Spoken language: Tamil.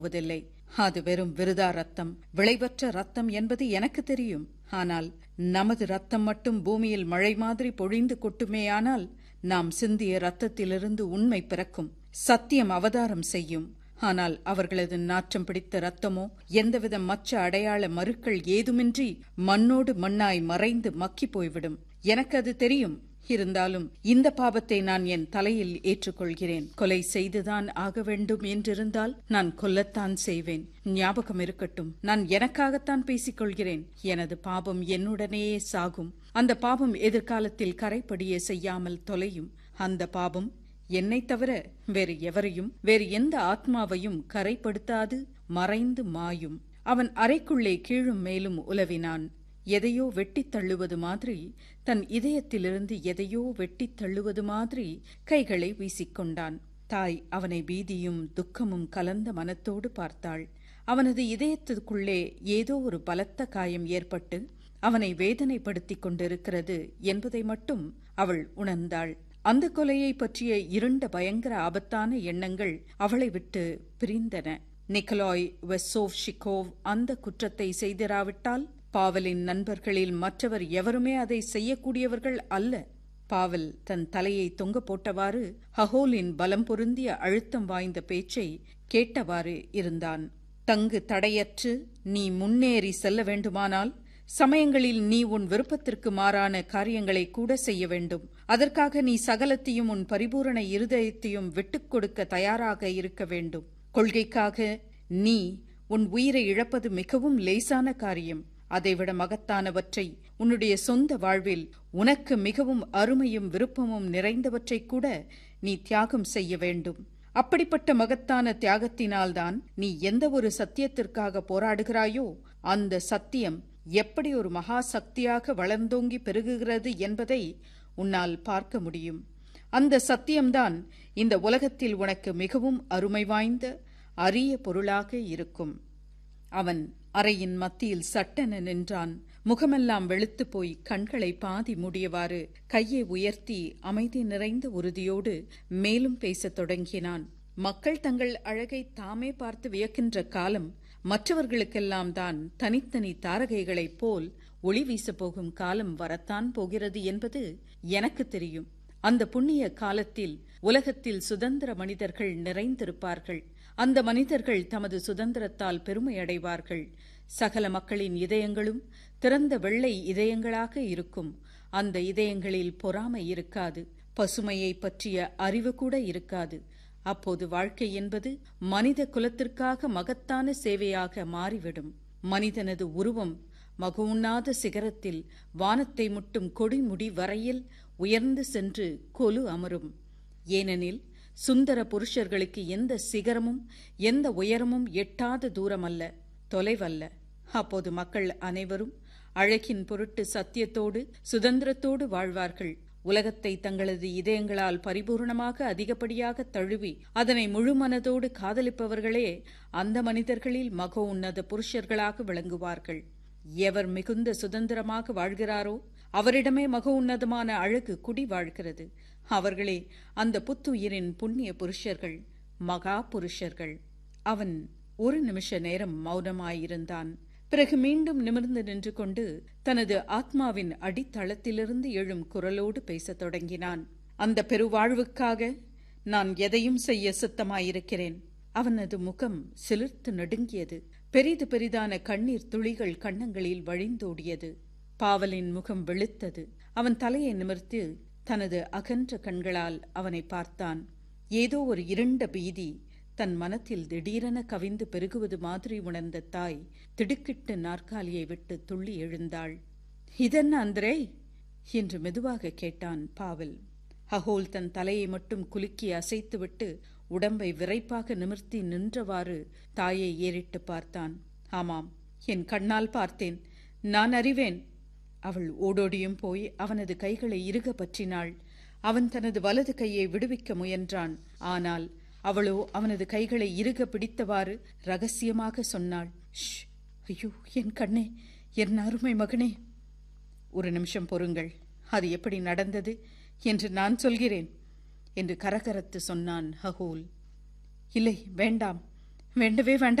போவதில்லை அது வெறும் விருதா ரத்தம் விளைவற்ற ரத்தம் என்பது எனக்கு தெரியும் ஆனால் நமது ரத்தம் மட்டும் பூமியில் மழை மாதிரி பொழிந்து கொட்டுமேயானால் நாம் சிந்திய ரத்தத்திலிருந்து உண்மை பிறக்கும் சத்தியம் அவதாரம் செய்யும் ஆனால் அவர்களது நாற்றம் பிடித்த ரத்தமோ எந்தவித மச்ச அடையாள மறுக்கள் ஏதுமின்றி மண்ணோடு மண்ணாய் மறைந்து மக்கி போய்விடும் எனக்கு அது தெரியும் இருந்தாலும் இந்த பாவத்தை நான் என் தலையில் ஏற்றுக்கொள்கிறேன் கொலை செய்துதான் ஆக வேண்டும் என்றிருந்தால் நான் கொல்லத்தான் செய்வேன் ஞாபகம் இருக்கட்டும் நான் எனக்காகத்தான் பேசிக் கொள்கிறேன் எனது பாவம் என்னுடனேயே சாகும் அந்த பாவம் எதிர்காலத்தில் கரைப்படிய செய்யாமல் தொலையும் அந்த பாவம் என்னை தவிர வேறு எவரையும் வேறு எந்த ஆத்மாவையும் கரைப்படுத்தாது மறைந்து மாயும் அவன் அறைக்குள்ளே கீழும் மேலும் உலவினான் எதையோ வெட்டித் தள்ளுவது மாதிரி தன் இதயத்திலிருந்து எதையோ வெட்டித் தள்ளுவது மாதிரி கைகளை வீசிக்கொண்டான் தாய் அவனை பீதியும் துக்கமும் கலந்த மனத்தோடு பார்த்தாள் அவனது இதயத்துக்குள்ளே ஏதோ ஒரு பலத்த காயம் ஏற்பட்டு அவனை வேதனைப்படுத்திக் கொண்டிருக்கிறது என்பதை மட்டும் அவள் உணர்ந்தாள் அந்த கொலையை பற்றிய இருண்ட பயங்கர ஆபத்தான எண்ணங்கள் அவளை விட்டு பிரிந்தன நிக்கலாய் வெசோவ்ஷிகோவ் அந்த குற்றத்தை செய்திராவிட்டால் பாவலின் நண்பர்களில் மற்றவர் எவருமே அதை செய்யக்கூடியவர்கள் அல்ல பாவல் தன் தலையை தொங்க போட்டவாறு ஹஹோலின் பலம் பொருந்திய அழுத்தம் வாய்ந்த பேச்சை கேட்டவாறு இருந்தான் தங்கு தடையற்று நீ முன்னேறி செல்ல வேண்டுமானால் சமயங்களில் நீ உன் விருப்பத்திற்கு மாறான காரியங்களை கூட செய்ய வேண்டும் அதற்காக நீ சகலத்தையும் உன் பரிபூரண இருதயத்தையும் விட்டுக் கொடுக்க தயாராக இருக்க வேண்டும் கொள்கைக்காக நீ உன் உயிரை இழப்பது மிகவும் லேசான காரியம் அதைவிட மகத்தானவற்றை உன்னுடைய சொந்த வாழ்வில் உனக்கு மிகவும் அருமையும் விருப்பமும் நிறைந்தவற்றை கூட நீ தியாகம் செய்ய வேண்டும் அப்படிப்பட்ட மகத்தான தியாகத்தினால்தான் நீ எந்த ஒரு சத்தியத்திற்காக போராடுகிறாயோ அந்த சத்தியம் எப்படி ஒரு மகா சக்தியாக வளர்ந்தோங்கி பெருகுகிறது என்பதை உன்னால் பார்க்க முடியும் அந்த சத்தியம்தான் இந்த உலகத்தில் உனக்கு மிகவும் அருமை வாய்ந்த அரிய பொருளாக இருக்கும் அவன் அறையின் மத்தியில் சட்டென நின்றான் முகமெல்லாம் வெளுத்து போய் கண்களை பாதி மூடியவாறு கையை உயர்த்தி அமைதி நிறைந்த உறுதியோடு மேலும் பேசத் தொடங்கினான் மக்கள் தங்கள் அழகை தாமே பார்த்து வியக்கின்ற காலம் மற்றவர்களுக்கெல்லாம் தான் தனித்தனி தாரகைகளைப் போல் ஒளி வீசப் போகும் காலம் வரத்தான் போகிறது என்பது எனக்கு தெரியும் அந்த புண்ணிய காலத்தில் உலகத்தில் சுதந்திர மனிதர்கள் நிறைந்திருப்பார்கள் அந்த மனிதர்கள் தமது சுதந்திரத்தால் பெருமை அடைவார்கள் சகல மக்களின் இதயங்களும் திறந்த வெள்ளை இதயங்களாக இருக்கும் அந்த இதயங்களில் பொறாமை இருக்காது பசுமையை பற்றிய அறிவு கூட இருக்காது அப்போது வாழ்க்கை என்பது மனித குலத்திற்காக மகத்தான சேவையாக மாறிவிடும் மனிதனது உருவம் மகவுண்ணாத சிகரத்தில் வானத்தை முட்டும் கொடிமுடி வரையில் உயர்ந்து சென்று கொலு அமரும் ஏனெனில் சுந்தர புருஷர்களுக்கு எந்த சிகரமும் எந்த உயரமும் எட்டாத தூரமல்ல தொலைவல்ல அப்போது மக்கள் அனைவரும் அழகின் பொருட்டு சத்தியத்தோடு சுதந்திரத்தோடு வாழ்வார்கள் உலகத்தை தங்களது இதயங்களால் பரிபூர்ணமாக அதிகப்படியாக தழுவி அதனை முழு மனதோடு காதலிப்பவர்களே அந்த மனிதர்களில் மக உன்னத புருஷர்களாக விளங்குவார்கள் எவர் மிகுந்த சுதந்திரமாக வாழ்கிறாரோ அவரிடமே மக உன்னதமான அழகு குடி வாழ்கிறது அவர்களே அந்த புத்துயிரின் புண்ணிய புருஷர்கள் மகா புருஷர்கள் அவன் ஒரு நிமிஷ நேரம் மௌனமாயிருந்தான் பிறகு மீண்டும் நிமிர்ந்து நின்று கொண்டு தனது ஆத்மாவின் அடித்தளத்திலிருந்து எழும் குரலோடு பேசத் தொடங்கினான் அந்த பெருவாழ்வுக்காக நான் எதையும் செய்ய சித்தமாயிருக்கிறேன் அவனது முகம் சிலிர்த்து நடுங்கியது பெரிது பெரிதான கண்ணீர் துளிகள் கன்னங்களில் வழிந்தோடியது பாவலின் முகம் வெளுத்தது அவன் தலையை நிமிர்த்து தனது அகன்ற கண்களால் அவனை பார்த்தான் ஏதோ ஒரு இருண்ட பீதி தன் மனத்தில் திடீரென கவிந்து பெருகுவது மாதிரி உணர்ந்த தாய் திடுக்கிட்டு நாற்காலியை விட்டு துள்ளி எழுந்தாள் இதென்ன அந்திரே என்று மெதுவாக கேட்டான் பாவல் அகோல் தன் தலையை மட்டும் குலுக்கி அசைத்துவிட்டு உடம்பை விரைப்பாக நிமிர்த்தி நின்றவாறு தாயை ஏறிட்டு பார்த்தான் ஆமாம் என் கண்ணால் பார்த்தேன் நான் அறிவேன் அவள் ஓடோடியும் போய் அவனது கைகளை இறுக பற்றினாள் அவன் தனது வலது கையை விடுவிக்க முயன்றான் ஆனால் அவளோ அவனது கைகளை இறுக பிடித்தவாறு ரகசியமாக சொன்னாள் ஷ் ஐயோ என் கண்ணே என் அருமை மகனே ஒரு நிமிஷம் பொறுங்கள் அது எப்படி நடந்தது என்று நான் சொல்கிறேன் என்று கரகரத்து சொன்னான் ஹகோல் இல்லை வேண்டாம் வேண்டவே வேண்டாம்